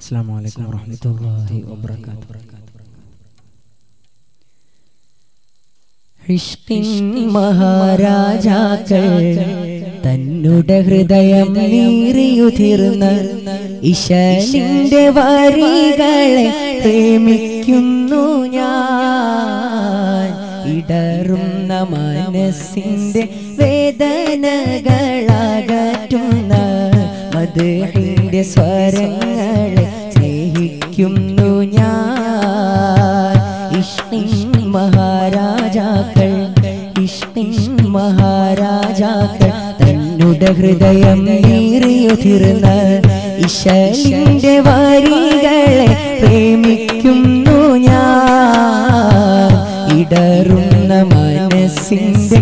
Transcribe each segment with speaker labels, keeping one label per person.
Speaker 1: അസ്സാം വലൈക്കും വാഹമത്തല്ലാഹി വാബർക്കാത്തു
Speaker 2: ഇഷ്കിൻ മഹാരാജാക്കൾ തന്നുടെ ഹൃദയം നീറിയുതിർന്ന ഇശലിന്റെ വരികളെ പ്രേമിക്കുന്നു ഞാൻ ഇടറുന്ന മനസ്സിന്റെ വേദനകളകറ്റുന്ന മധുഹിന്റെ സ്വരങ്ങളെ സ്നേഹിക്കുന്നു ഞാൻ ഇഷ്കിൻ മഹാരാജാക്കൾ ഇഷ്കിൻ മഹാരാജാക്കൾ തന്നുടെ ഹൃദയം നീറിയുതിർന്ന ഇശലിന്റെ വരികളെ പ്രേമിക്കുന്നു ഞാൻ ഇടറുന്ന മനസ്സിന്റെ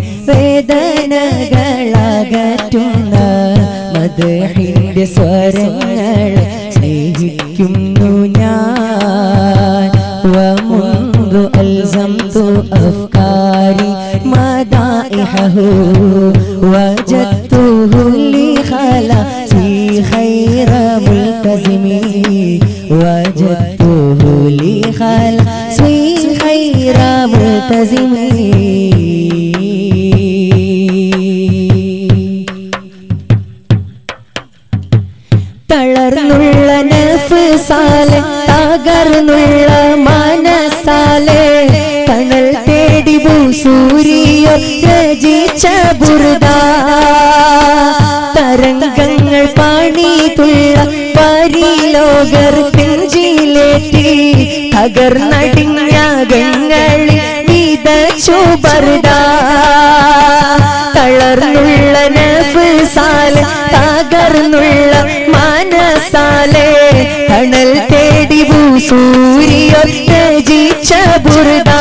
Speaker 2: വേദനകളകറ്റുന്ന മദഹിന്റെ സ്വരങ്ങളെ സ്നേഹിക്കുന്നു ഞാൻ ومنذ ألزمت أفكاري مدائحه وجدته لي خلاصي خير ملتزم وجدته لي خلاصي خير ملتزم തളർന്നുള്ള നഫ്സാലെ തകർന്നുള്ള മനസ്സാലെ തണൽ തേടി സൂര്യ രചിച്ച ബുറുദ തരംഗങ്ങൾ പണിതുള്ള പരിലോകർ പിഞ്ചിലേറ്റി തകർന്നടിഞ്ഞകങ്ങളിൽ വിതച്ചു ബർദ തളർന്നുള്ള നഫ്സാലെ തകർന്നുള്ള മനസാലെ തണൽ തേടി സൂര്യ രചിച്ച ബുർദ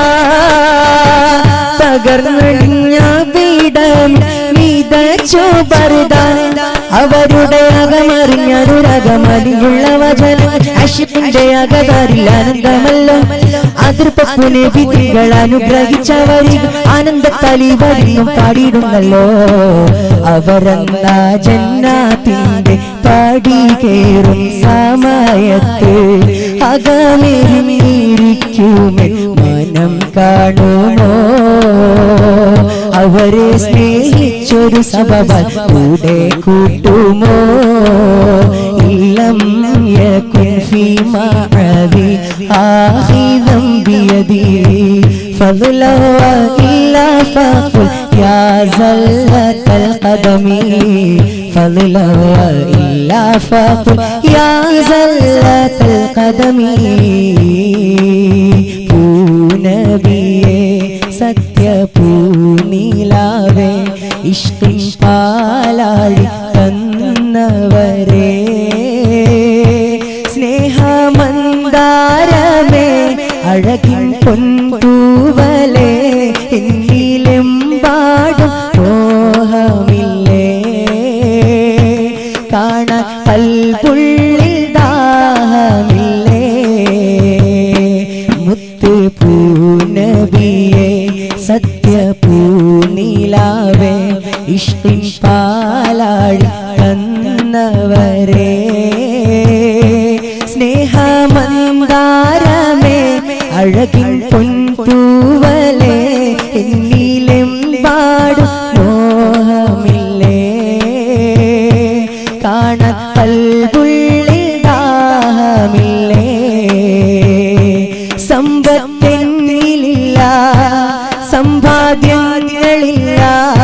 Speaker 2: തകർന്നടിഞ്ഞ പീഠം വിതച്ചു ബർദ അവരുടെ അകമറിഞ്ഞൊരകമറിഞ്ഞുള്ള വചനം അഷിപ്പിന്റെ അകതാരിൽ ആനന്ദമല്ലോ അതിർപ്പുനെ വിധികൾ അനുഗ്രഹിച്ചവരിൽ ആനന്ദത്തലി വരിയും പാടിയിടുന്നല്ലോ അവരെന്ന ജന്നാത്തിന്റെ പടി കേറും സമയത്ത് അകമേരിക്കുമേ മനം കാണുമോ അവരെ സ്നേഹിച്ചൊരു സഭവൻ കൂടെ കൂട്ടുമോ ഇല്ലം യകുൻ ഫീ മഅദി ആഖിദം ബിയദി فضلا إلا فقل يا زلة القدم فضلا إلا فقل يا زلة القدم പൂനബിയെ സത്യപൂനിലാവേ ഇഷ്കിൻ പാലാഴി തന്നവരെ സ്നേഹമന്ദാരമേ അഴകിൻ പൊൻതൂവലേ എന്നിലെമ്പാടും മോഹമില്ലേ കാണാൻ കൽപുള്ളിൽ ദാഹമില്ലേ മുത്ത് പൂനബിയെ സത്യപൂനിലാവേ ഇഷ്ടിൻ പാലാഴി തന്നവരെ സ്നേഹമന്ദാരമേ അഴകിൻ പൊൻതൂവലേ എന്നിലെമ്പാടും മോഹമില്ലേ കാണാൻ കൽപുള്ളിൽ ദാഹമില്ലേ സമ്പത്തെന്നിലില്ല സമ്പാദ്യങ്ങളില്ല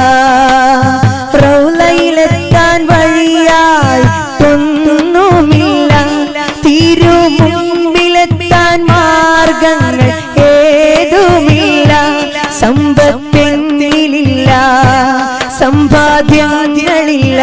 Speaker 2: റൗലയിലെത്താൻ വഴിയായി ഒന്നുമില്ല തിരുമുമ്പിലെത്താൻ മാർഗങ്ങൾ ഏതുമില്ല സമ്പത്തെന്നിലില്ല സമ്പാദ്യങ്ങളില്ല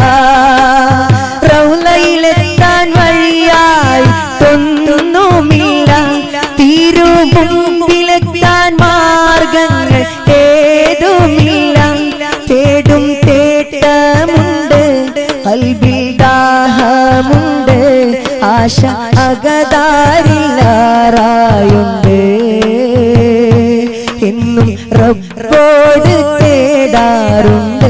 Speaker 2: റൗലയിലെത്താൻ വഴിയായി ഒന്നുമില്ല തിരുമുമ്പിലെത്താൻ മാർഗങ്ങൾ ഏതുമില്ല തേടും തേട്ടമുണ്ട് കൽബിൽ ദാഹമുണ്ട് ആശ അകതാരിലാറായുണ്ട് എന്നും റബ്ബോട് തേടാറുണ്ട്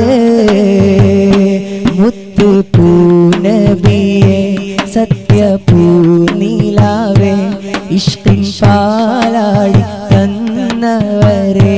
Speaker 2: മുത്തു പൂനബിയെ സത്യപൂർണി ഇന്നവരെ